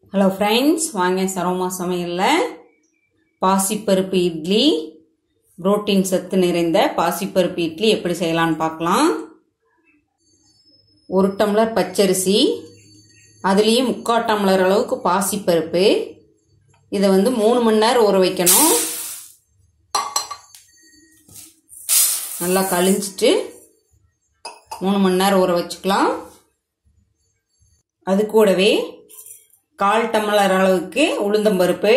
hello friends வாங்க சரோமா சமையலில் பாசிப்பருப்பு இட்லி புரோட்டீன் சத்து நிறைந்த பாசிப்பருப்பு இட்லி எப்படி செய்யலான்னு பார்க்கலாம் ஒரு டம்ளர் பச்சரிசி அதுலேயே முக்கால் டம்ளர் அளவுக்கு பாசிப்பருப்பு இதை வந்து மூணு மணி நேரம் ஊற வைக்கணும் நல்லா கழிஞ்சிட்டு மூணு மணி நேரம் ஊற வச்சுக்கலாம் அது கூடவே கால் டம்ளர் அளவுக்கு உளுந்தம்பருப்பு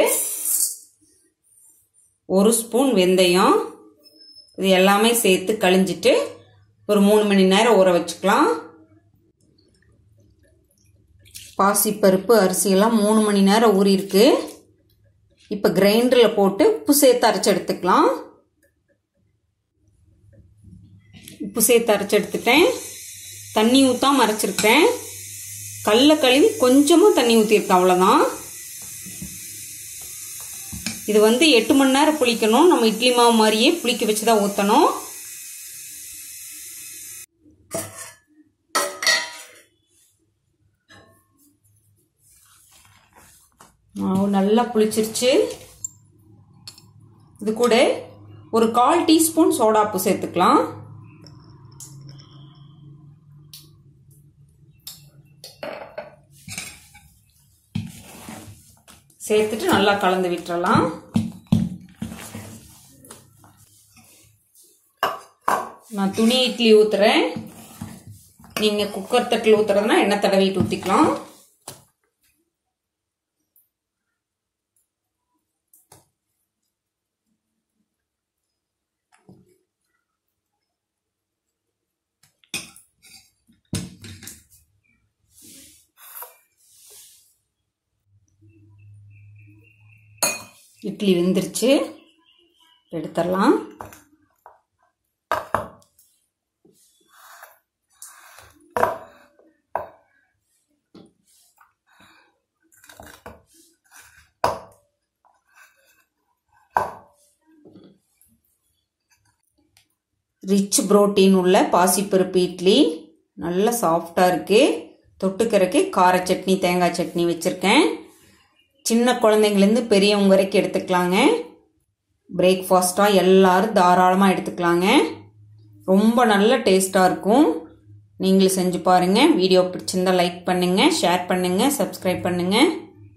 ஒரு ஸ்பூன் வெந்தயம் இது எல்லாமே சேர்த்து கழிஞ்சிட்டு ஒரு மூணு மணி நேரம் ஊற வச்சுக்கலாம் பாசிப்பருப்பு அரிசியெல்லாம் மூணு மணி நேரம் ஊறியிருக்கு இப்போ கிரைண்டரில் போட்டு உப்பு சேர்த்து அரைச்சி எடுத்துக்கலாம் உப்பு சேர்த்து அரைச்சி எடுத்துட்டேன் தண்ணி ஊற்றாம அரைச்சிருக்கேன் கடல கழுவி கொஞ்சமாக தண்ணி ஊற்றிருக்கேன் அவ்வளோதான் இது வந்து எட்டு மணி நேரம் புளிக்கணும் நம்ம இட்லி மாவு மாதிரியே புளிக்க வச்சு தான் ஊற்றணும் மாவு நல்லா புளிச்சிருச்சு இது கூட ஒரு கால் டீஸ்பூன் சோடாப்பு சேர்த்துக்கலாம் சேர்த்துட்டு நல்லா கலந்து விட்டுறலாம் நான் துணி இட்லி ஊத்துறேன் நீங்க குக்கர் தட்டில் ஊத்துறதுனா எண்ணெய் தடவிட்டு ஊத்திக்கலாம் இட்லி வெந்துருச்சு எடுத்துடலாம் ரிச் புரோட்டீன் உள்ள பாசிப்பருப்பு இட்லி நல்ல சாஃப்டாக இருக்குது தொட்டுக்கறக்கு கார சட்னி தேங்காய் சட்னி வச்சுருக்கேன் சின்ன குழந்தைங்கலேருந்து பெரியவங்க வரைக்கும் எடுத்துக்கலாங்க பிரேக்ஃபாஸ்ட்டாக எல்லோரும் தாராளமாக எடுத்துக்கலாங்க ரொம்ப நல்ல டேஸ்ட்டாக இருக்கும் நீங்களும் செஞ்சு பாருங்கள் வீடியோ பிடிச்சிருந்தா லைக் பண்ணுங்கள் ஷேர் பண்ணுங்கள் சப்ஸ்கிரைப் பண்ணுங்கள்